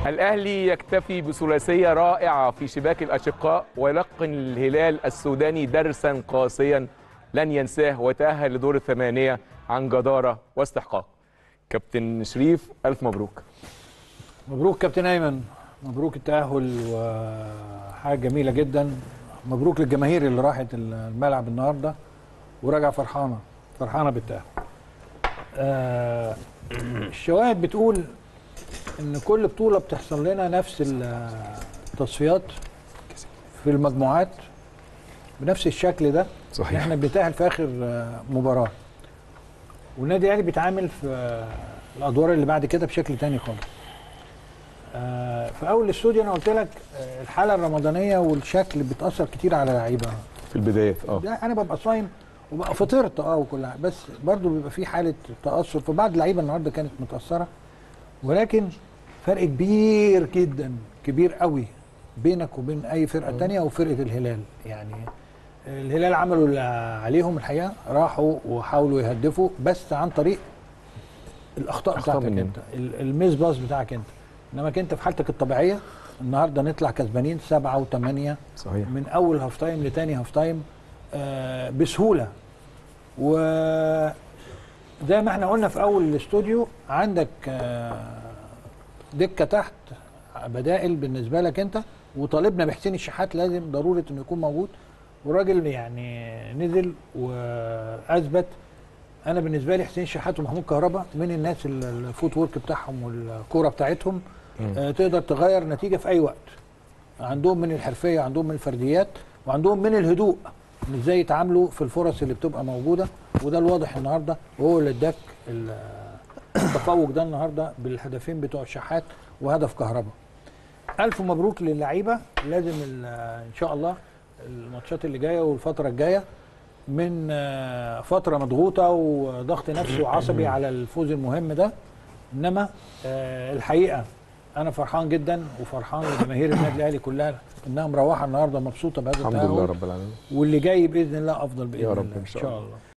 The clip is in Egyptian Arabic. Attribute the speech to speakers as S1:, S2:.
S1: الأهلي يكتفي بثلاثية رائعة في شباك الأشقاء ويلقن الهلال السوداني درسا قاسيا لن ينساه وتأهل لدور الثمانية عن جدارة واستحقاق كابتن شريف ألف مبروك
S2: مبروك كابتن ايمن مبروك التاهل وحاجه جميله جدا مبروك للجماهير اللي راحت الملعب النهارده وراجعه فرحانه فرحانه بالتاهل آه الشواهد بتقول ان كل بطوله بتحصل لنا نفس التصفيات في المجموعات بنفس الشكل ده
S1: صحيح.
S2: احنا بنتاهل في اخر آه، مباراه والنادي الاهلي بيتعامل في آه، الادوار اللي بعد كده بشكل تاني خالص آه، في اول الاستوديو انا قلت لك آه، الحاله الرمضانيه والشكل بتاثر كتير على لعيبه
S1: في البداية اه
S2: ده انا ببقى صايم وبقى فطرت اه وكل حاجة، بس برضو بيبقى في حاله تاثر فبعض اللعيبه النهارده كانت متاثره ولكن فرق كبير جدا كبير قوي بينك وبين اي فرقه تانية وفرقه الهلال يعني الهلال عملوا اللي عليهم الحقيقه راحوا وحاولوا يهدفوا بس عن طريق الاخطاء
S1: أخطاء
S2: بتاعتك
S1: مننا.
S2: انت ال- الميس باص بتاعك انت انما انت في حالتك الطبيعيه النهارده نطلع كسبانين سبعه وثمانيه
S1: صحيح
S2: من اول هاف تايم لتاني هاف تايم آه بسهوله و زي ما احنا قلنا في اول الاستوديو عندك آه دكه تحت بدائل بالنسبه لك انت وطالبنا بحسين الشحات لازم ضروره انه يكون موجود والراجل يعني نزل واثبت انا بالنسبه لي حسين شحات ومحمود كهربا من الناس ال- الفوت ورك بتاعهم والكوره بتاعتهم آه تقدر تغير نتيجه في اي وقت عندهم من الحرفيه عندهم من الفرديات وعندهم من الهدوء إن ازاي يتعاملوا في الفرص اللي بتبقى موجوده وده الواضح النهارده وهو اللي اداك ال- التفوق ده النهارده بالهدفين بتوع شحات وهدف كهرباء الف مبروك للعيبه لازم ال- ان شاء الله الماتشات اللي جايه والفتره الجايه من آه، فتره مضغوطه وضغط نفسي وعصبي على الفوز المهم ده انما آه، الحقيقه انا فرحان جدا وفرحان لجماهير النادي الاهلي كلها انها مروحه النهارده مبسوطه بهذا
S1: الحمد
S2: التأهل
S1: لله رب العالمين
S2: واللي جاي باذن الله افضل باذن
S1: يا رب
S2: الله
S1: إن شاء الله.
S2: الله